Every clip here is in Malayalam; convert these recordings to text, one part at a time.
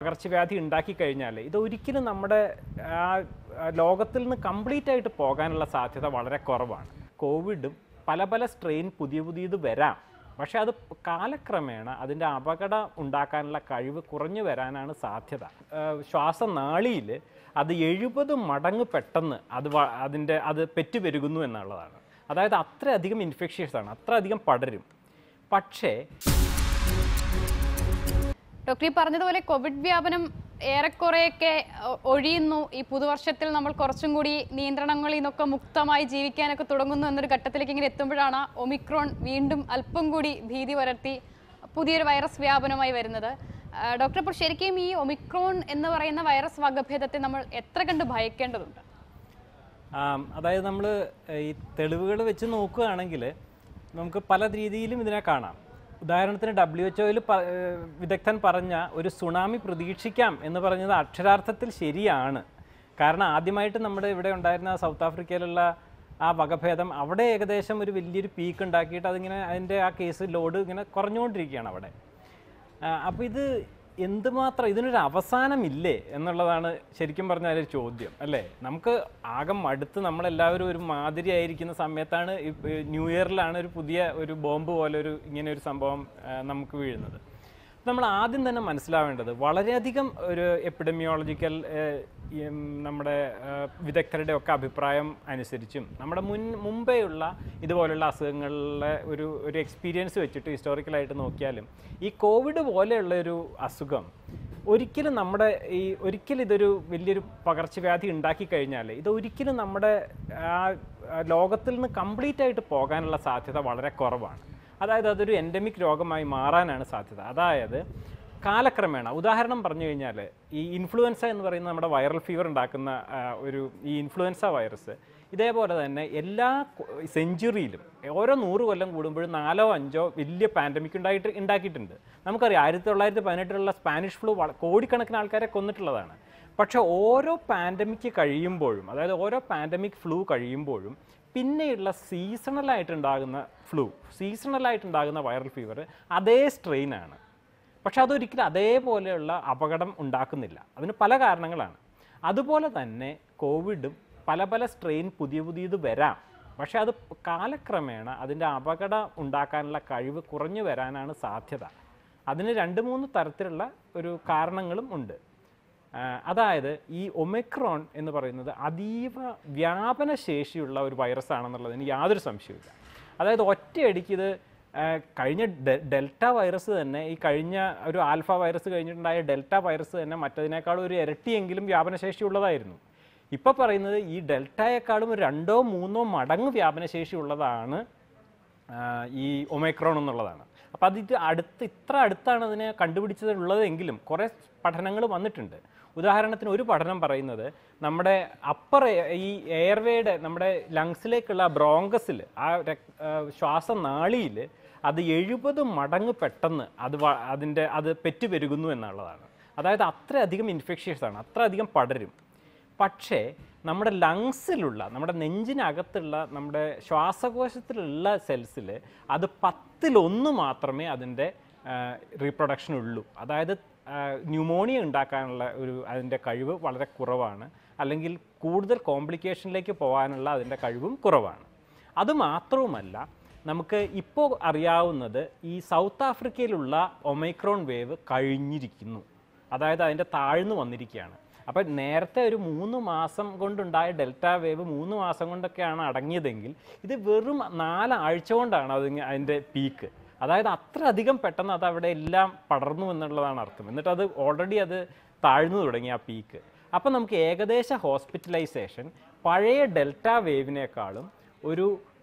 പകർച്ചവ്യാധി ഉണ്ടാക്കി കഴിഞ്ഞാൽ ഇത് ഒരിക്കലും നമ്മുടെ ആ ആ ലോകത്തിൽ നിന്ന് കംപ്ലീറ്റ് ആയിട്ട് പോകാനുള്ള സാധ്യത വളരെ കുറവാണ് കോവിഡും പല പല സ്ട്രെയിൻ പുതിയ പുതിയത് വരാം പക്ഷേ അത് കാലക്രമേണ അതിൻ്റെ അപകടം ഉണ്ടാക്കാനുള്ള കഴിവ് കുറഞ്ഞു വരാനാണ് സാധ്യത ആ, ശ്വാസനാളിയിൽ അത് എഴുപത് മടങ്ങ് പെട്ടെന്ന് അത് വ- അതിൻ്റെ അത് പെറ്റുപെരുകുന്നു എന്നുള്ളതാണ് അതായത് അത്രയധികം ഇൻഫെക്ഷ്യസ് ആണ് അത്രയധികം പടരും പക്ഷേ ഡോക്ടർ ഈ പറഞ്ഞതുപോലെ കോവിഡ് വ്യാപനം ഏറെക്കുറെയൊക്കെ ഒ- ഒഴിയുന്നു ഈ പുതുവർഷത്തിൽ നമ്മൾ കുറച്ചും കൂടി നിയന്ത്രണങ്ങളിൽ നിന്നൊക്കെ മുക്തമായി ജീവിക്കാനൊക്കെ തുടങ്ങുന്നു എന്നൊരു ഘട്ടത്തിലേക്ക് ഇങ്ങനെ എത്തുമ്പോഴാണ് ഒമിക്രോൺ വീണ്ടും അല്പം കൂടി ഭീതി പരത്തി പുതിയൊരു വൈറസ് വ്യാപനമായി വരുന്നത് ആ, ഡോക്ടർ അപ്പോൾ ശരിക്കും ഈ ഒമിക്രോൺ എന്ന് പറയുന്ന വൈറസ് വകഭേദത്തെ നമ്മൾ എത്ര കണ്ട് ഭയക്കേണ്ടതുണ്ട് ആം, അതായത് നമ്മൾ ഈ തെളിവുകൾ വെച്ച് നോക്കുകയാണെങ്കിൽ നമുക്ക് പല രീതിയിലും ഇതിനെ കാണാം ഉദാഹരണത്തിന് ഡബ്ല്യു എച്ച് ഒയിൽ വിദഗ്ധൻ പറഞ്ഞ ഒരു സുനാമി പ്രതീക്ഷിക്കാം എന്ന് പറഞ്ഞത് അക്ഷരാർത്ഥത്തിൽ ശരിയാണ് കാരണം ആദ്യമായിട്ട് നമ്മുടെ ഇവിടെ ഉണ്ടായിരുന്ന സൗത്ത് ആഫ്രിക്കയിലുള്ള ആ വകഭേദം അവിടെ ഏകദേശം ഒരു വലിയൊരു പീക്ക് ഉണ്ടാക്കിയിട്ട് അതിങ്ങനെ അതിൻ്റെ ആ കേസ് ലോഡ് ഇങ്ങനെ കുറഞ്ഞുകൊണ്ടിരിക്കുകയാണ് അവിടെ അപ്പോൾ ഇത് എന്തുമാത്രം ഇതിനൊരു അവസാനമില്ലേ എന്നുള്ളതാണ് ശരിക്കും പറഞ്ഞാൽ ഒരു ചോദ്യം അല്ലേ നമുക്ക് ആകെ മടുത്ത് നമ്മളെല്ലാവരും ഒരു മാതിരി ആയിരിക്കുന്ന സമയത്താണ് ഈ ഈ ന്യൂ ഇയറിലാണ് ഒരു പുതിയ ഒരു ബോംബ് പോലെ ഒരു ഇങ്ങനെ ഒരു സംഭവം ആ, നമുക്ക് വീഴുന്നത് നമ്മൾ ആദ്യം തന്നെ മനസ്സിലാവേണ്ടത് വളരെയധികം ഒരു എപ്പിഡമിയോളജിക്കൽ നമ്മുടെ ആ, വിദഗ്ധരുടെ ഒക്കെ അഭിപ്രായം അനുസരിച്ചും നമ്മുടെ മുൻ മുമ്പേയുള്ള ഇതുപോലുള്ള അസുഖങ്ങളിലെ ഒരു ഒരു എക്സ്പീരിയൻസ് വെച്ചിട്ട് ഹിസ്റ്റോറിക്കലായിട്ട് നോക്കിയാലും ഈ കോവിഡ് പോലെയുള്ള ഒരു അസുഖം ഒരിക്കലും നമ്മുടെ ഈ ഒരിക്കലും ഇതൊരു വലിയൊരു പകർച്ചവ്യാധി ഉണ്ടാക്കി കഴിഞ്ഞാൽ ഇത് ഒരിക്കലും നമ്മുടെ ആ ആ ലോകത്തിൽ നിന്ന് കംപ്ലീറ്റ് ആയിട്ട് പോകാനുള്ള സാധ്യത വളരെ കുറവാണ് അതായത് അതൊരു എൻഡമിക് രോഗമായി മാറാനാണ് സാധ്യത അതായത് കാലക്രമേണ ഉദാഹരണം പറഞ്ഞു കഴിഞ്ഞാൽ ഈ ഇൻഫ്ലുവൻസ എന്ന് പറയുന്ന നമ്മുടെ വൈറൽ ഫീവർ ഉണ്ടാക്കുന്ന ആ, ഒരു ഈ ഇൻഫ്ലുവൻസ വൈറസ് ഇതേപോലെ തന്നെ എല്ലാ സെഞ്ചുറിയിലും ഓരോ നൂറ് കൊല്ലം കൂടുമ്പോഴും നാലോ അഞ്ചോ വലിയ പാൻഡമിക് ഉണ്ടായിട്ട് ഉണ്ടാക്കിയിട്ടുണ്ട് നമുക്കറിയാം ആയിരത്തി തൊള്ളായിരത്തി പതിനെട്ടിലുള്ള സ്പാനിഷ് ഫ്ലൂ വള- കോടിക്കണക്കിന് ആൾക്കാരെ കൊന്നിട്ടുള്ളതാണ് പക്ഷേ ഓരോ പാൻഡമിക് കഴിയുമ്പോഴും അതായത് ഓരോ പാൻഡമിക് ഫ്ലൂ കഴിയുമ്പോഴും പിന്നെയുള്ള സീസണലായിട്ടുണ്ടാകുന്ന ഫ്ലൂ സീസണലായിട്ടുണ്ടാകുന്ന വൈറൽ ഫീവർ അതേ സ്ട്രെയിനാണ് പക്ഷെ അതൊരിക്കലും അതേപോലെയുള്ള അപകടം ഉണ്ടാക്കുന്നില്ല അതിന് പല കാരണങ്ങളാണ് അതുപോലെ തന്നെ കോവിഡും പല പല സ്ട്രെയിൻ പുതിയ പുതിയത് വരാം പക്ഷേ അത് കാലക്രമേണ അതിൻ്റെ അപകടം ഉണ്ടാക്കാനുള്ള കഴിവ് കുറഞ്ഞു വരാനാണ് സാധ്യത അതിന് രണ്ട് മൂന്ന് തരത്തിലുള്ള ഒരു കാരണങ്ങളും ഉണ്ട് ആ, അതായത് ഈ ഒമിക്രോൺ എന്ന് പറയുന്നത് അതീവ വ്യാപന ശേഷിയുള്ള ഒരു വൈറസ് ആണെന്നുള്ളതിന് യാതൊരു സംശയവുമില്ല അതായത് ഒറ്റയടിക്ക് ഇത് ആ, കഴിഞ്ഞ ഡെ- ഡെൽറ്റ വൈറസ് തന്നെ ഈ കഴിഞ്ഞ ഒരു ആൽഫ വൈറസ് കഴിഞ്ഞിട്ടുണ്ടായ ഡെൽറ്റ വൈറസ് തന്നെ മറ്റതിനേക്കാളും ഒരു ഇരട്ടിയെങ്കിലും വ്യാപനശേഷി ഉള്ളതായിരുന്നു ഇപ്പോൾ പറയുന്നത് ഈ ഡെൽറ്റയെക്കാളും ഒരു രണ്ടോ മൂന്നോ മടങ്ങ് വ്യാപനശേഷി ഉള്ളതാണ് ആ, ഈ ഒമൈക്രോൺ എന്നുള്ളതാണ് അപ്പോൾ അത് ഇത് അടുത്ത് ഇത്ര അടുത്താണ് അതിനെ കണ്ടുപിടിച്ചതുള്ളതെങ്കിലും കുറേ പഠനങ്ങൾ വന്നിട്ടുണ്ട് ഉദാഹരണത്തിന് ഒരു പഠനം പറയുന്നത് നമ്മുടെ അപ്പർ ഈ എയർവേയുടെ നമ്മുടെ ലങ്സിലേക്കുള്ള ബ്രോങ്കസിൽ ആ രക്- ആ, ശ്വാസനാളിയിൽ അത് എഴുപത് മടങ്ങ് പെട്ടെന്ന് അത് വ- അതിൻ്റെ അത് പെറ്റുപെരുകുന്നു എന്നുള്ളതാണ് അതായത് അത്രയധികം ഇൻഫെക്ഷ്യസ് ആണ് അത്രയധികം പടരും പക്ഷേ നമ്മുടെ ലങ്സിലുള്ള നമ്മുടെ നെഞ്ചിനകത്തുള്ള നമ്മുടെ ശ്വാസകോശത്തിലുള്ള സെൽസിൽ അത് പത്തിലൊന്ന് മാത്രമേ അതിൻ്റെ റീപ്രൊഡക്ഷൻ ഉള്ളൂ അതായത് ന്യൂമോണിയ ഉണ്ടാക്കാനുള്ള ഒരു അതിൻ്റെ കഴിവ് വളരെ കുറവാണ് അല്ലെങ്കിൽ കൂടുതൽ കോംപ്ലിക്കേഷനിലേക്ക് പോകാനുള്ള അതിൻ്റെ കഴിവും കുറവാണ് അതുമാത്രവുമല്ല നമുക്ക് ഇപ്പോൾ അറിയാവുന്നത് ഈ സൗത്ത് ആഫ്രിക്കയിലുള്ള ഒമൈക്രോൺ വേവ് കഴിഞ്ഞിരിക്കുന്നു അതായത് അതിൻ്റെ താഴ്ന്നു വന്നിരിക്കുകയാണ് അപ്പം നേരത്തെ ഒരു മൂന്ന് മാസം കൊണ്ടുണ്ടായ ഡെൽറ്റ വേവ് മൂന്ന് മാസം കൊണ്ടൊക്കെയാണ് അടങ്ങിയതെങ്കിൽ ഇത് വെറും നാലാഴ്ച കൊണ്ടാണ് അത് അതിൻ്റെ പീക്ക് അതായത് അത്ര അധികം പെട്ടെന്ന് അത് അവിടെ എല്ലാം പടർന്നു എന്നുള്ളതാണ് അർത്ഥം എന്നിട്ട് അത് ഓൾറെഡി അത് താഴ്ന്നു തുടങ്ങി ആ പീക്ക് അപ്പം നമുക്ക് ഏകദേശ ഹോസ്പിറ്റലൈസേഷൻ പഴയ ഡെൽറ്റ വേവിനേക്കാളും ഒരു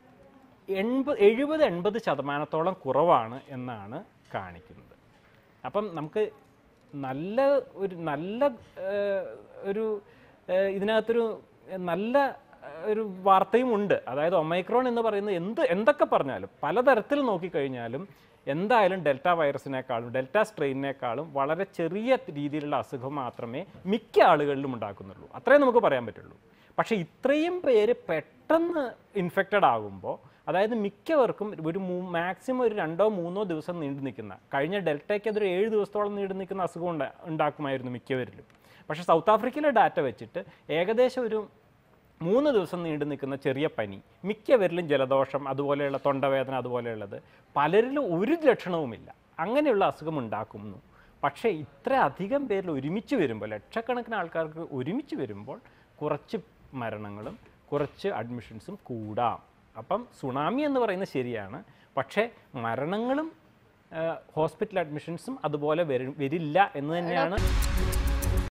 എൺപത് എഴുപത് എൺപത് ശതമാനത്തോളം കുറവാണ് എന്നാണ് കാണിക്കുന്നത് അപ്പം നമുക്ക് നല്ല ഒരു നല്ല ഏഹ്, ഒരു ഏഹ്, ഇതിനകത്തൊരു നല്ല ഏഹ്, ഒരു വാർത്തയും ഉണ്ട് അതായത് ഒമൈക്രോൺ എന്ന് പറയുന്നത് എന്ത് എന്തൊക്കെ പറഞ്ഞാലും പലതരത്തിൽ നോക്കിക്കഴിഞ്ഞാലും എന്തായാലും ഡെൽറ്റ വൈറസിനേക്കാളും ഡെൽറ്റ സ്ട്രെയിനിനേക്കാളും വളരെ ചെറിയ രീതിയിലുള്ള അസുഖം മാത്രമേ മിക്ക ആളുകളിലും ഉണ്ടാക്കുന്നുള്ളൂ അത്രേ നമുക്ക് പറയാൻ പറ്റുള്ളൂ പക്ഷേ ഇത്രയും പേര് പെട്ടെന്ന് ഇൻഫെക്റ്റഡ് ആകുമ്പോൾ അതായത് മിക്കവർക്കും ഒരു മാക്സിമം ഒരു രണ്ടോ മൂന്നോ ദിവസം നീണ്ടു നിൽക്കുന്ന കഴിഞ്ഞ ഡെൽറ്റയ്ക്ക് അതൊരു ഏഴ് ദിവസത്തോളം നീണ്ടു നിൽക്കുന്ന അസുഖം ഉണ്ടാ ഉണ്ടാക്കുമായിരുന്നു മിക്കവരിലും പക്ഷേ സൗത്ത് ആഫ്രിക്കയിലെ ഡാറ്റ വെച്ചിട്ട് ഏകദേശം ഒരു മൂന്ന് ദിവസം നീണ്ടു നിൽക്കുന്ന ചെറിയ പനി മിക്കവരിലും ജലദോഷം അതുപോലെയുള്ള തൊണ്ടവേദന അതുപോലെയുള്ളത് പലരിലും ഒരു ലക്ഷണവുമില്ല അങ്ങനെയുള്ള അസുഖം ഉണ്ടാക്കുന്നു പക്ഷേ ഇത്ര അധികം പേരിൽ ഒരുമിച്ച് വരുമ്പോൾ ലക്ഷക്കണക്കിന് ആൾക്കാർക്ക് ഒരുമിച്ച് വരുമ്പോൾ കുറച്ച് മരണങ്ങളും കുറച്ച് അഡ്മിഷൻസും കൂടാം അപ്പം സുണാമി എന്ന് പറയുന്നത് ശരിയാണ് പക്ഷേ മരണങ്ങളും ഹോസ്പിറ്റൽ അഡ്മിഷൻസും അതുപോലെ വരും വരില്ല എന്ന് തന്നെയാണ്